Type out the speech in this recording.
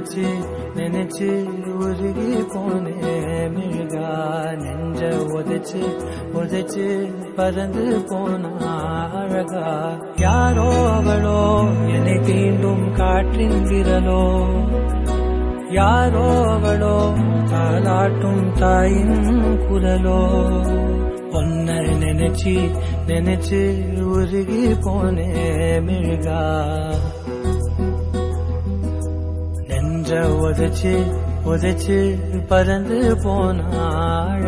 நினைச்சு நினைச்சு உருகி போனே மிழ்கா நெஞ்ச உதைச்சு உதைச்சு பறந்து போனா அழகா யாரோ அவளோ என்னை தீண்டும் காற்றின் விரலோ யாரோ அவளோ தாலாட்டும் தாயின் குரலோ பொன்ன நினைச்சு நினைச்சு உருகி போனே மிழ்கா நெஞ்ச உதைச்சு உதைச்சு பறந்து போனா